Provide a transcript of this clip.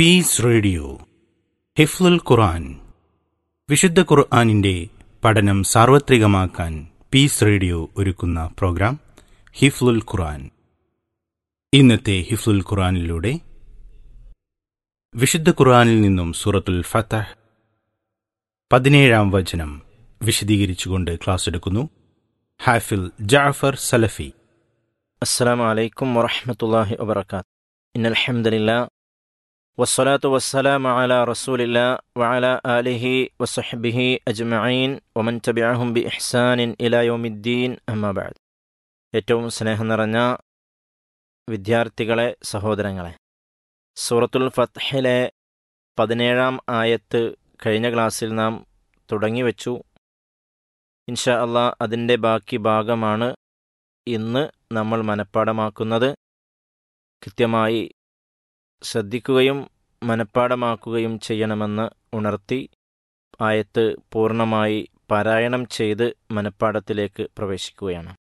piece radio ഹിഫ്ലുൽ ഖുർആൻ വിശുദ്ധ ഖുർആാനിന്റെ പഠനം സാർവത്രികമാക്കാൻ പീസ് റേഡിയോ ഒരുക്കുന്ന പ്രോഗ്രാം ഹിഫ്ലുൽ ഖുർആൻ ഇന്നത്തെ ഹിഫ്ലുൽ ഖുർആനിലൂടെ വിശുദ്ധ ഖുർആനിൽ നിന്നും സൂറത്തുൽ ഫതഹ് പതിനേഴാം വചനം വിശദീകരിച്ചുകൊണ്ട് ക്ലാസ് എടുക്കുന്നു ഹാഫിൽ ജാഫർ സലഫി السلام عليكم ورحمة الله وبركاته إن الحمد لله والصلاة والسلام على رسول الله وعلى آله وصحبه أجمعين ومن تبعهم بإحسان إلى يوم الدين أما بعد ഏറ്റവും സ്നേഹം നിറഞ്ഞ വിദ്യാർത്ഥികളെ സഹോദരങ്ങളെ സൂറത്തുൽ ഫത്ഹിലെ പതിനേഴാം ആയത്ത് കഴിഞ്ഞ ക്ലാസ്സിൽ നാം തുടങ്ങി വെച്ചു ഇൻഷാ അള്ളാ അതിൻ്റെ ബാക്കി ഭാഗമാണ് ഇന്ന് നമ്മൾ മനഃപ്പാടമാക്കുന്നത് കൃത്യമായി ശ്രദ്ധിക്കുകയും മനഃപ്പാടമാക്കുകയും ചെയ്യണമെന്ന് ഉണർത്തി ആയത്ത് പൂർണ്ണമായി പാരായണം ചെയ്ത് മനഃപ്പാടത്തിലേക്ക് പ്രവേശിക്കുകയാണ്